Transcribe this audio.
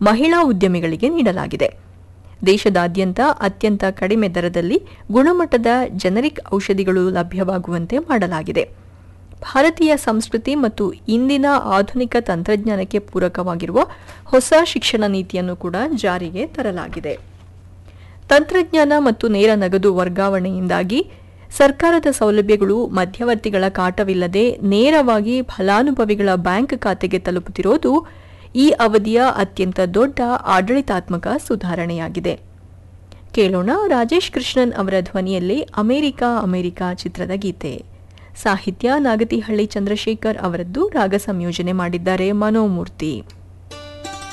ಮಹಿಳಾ ಉದ್ಯಮಿಗಳಿಗೆ ನೀಡಲಾಗಿದೆ ದೇಶದಾದ್ಯಂತ ಅತ್ಯಂತ ಕಡಿಮೆ ದರದಲ್ಲಿ ಗುಣಮಟ್ಟದ ಜನರಿಕ್ ಔಷಧಿಗಳು ಲಭ್ಯವಾಗುವಂತೆ ಮಾಡಲಾಗಿದೆ ಭಾರತೀಯ ಸಂಸ್ಕೃತಿ ಮತ್ತು ಇಂದಿನ ಆಧುನಿಕ ತಂತ್ರಜ್ಞಾನಕ್ಕೆ ಪೂರಕವಾಗಿರುವ ಹೊಸ ಶಿಕ್ಷಣ ನೀತಿಯನ್ನು ಕೂಡ ಜಾರಿಗೆ ತರಲಾಗಿದೆ ತಂತ್ರಜ್ಞಾನ ಮತ್ತು ನೇರ ನಗದು ವರ್ಗಾವಣೆಯಿಂದಾಗಿ ಸರ್ಕಾರದ ಸೌಲಭ್ಯಗಳು ಮಧ್ಯವರ್ತಿಗಳ ಕಾಟವಿಲ್ಲದೆ ನೇರವಾಗಿ ಫಲಾನುಭವಿಗಳ ಬ್ಯಾಂಕ್ ಖಾತೆಗೆ ತಲುಪುತ್ತಿರೋದು ಈ ಅವಧಿಯ ಅತ್ಯಂತ ದೊಡ್ಡ ಆಡಳಿತಾತ್ಮಕ ಸುಧಾರಣೆಯಾಗಿದೆ ಕೇಳೋಣ ರಾಜೇಶ್ ಕೃಷ್ಣನ್ ಅವರ ಧ್ವನಿಯಲ್ಲಿ ಅಮೆರಿಕ ಅಮೆರಿಕ ಚಿತ್ರದ ಗೀತೆ ಸಾಹಿತ್ಯ ನಾಗತಿಹಳ್ಳಿ ಚಂದ್ರಶೇಖರ್ ಅವರದ್ದು ರಾಗ ಸಂಯೋಜನೆ ಮಾಡಿದ್ದಾರೆ ಮನೋಮೂರ್ತಿ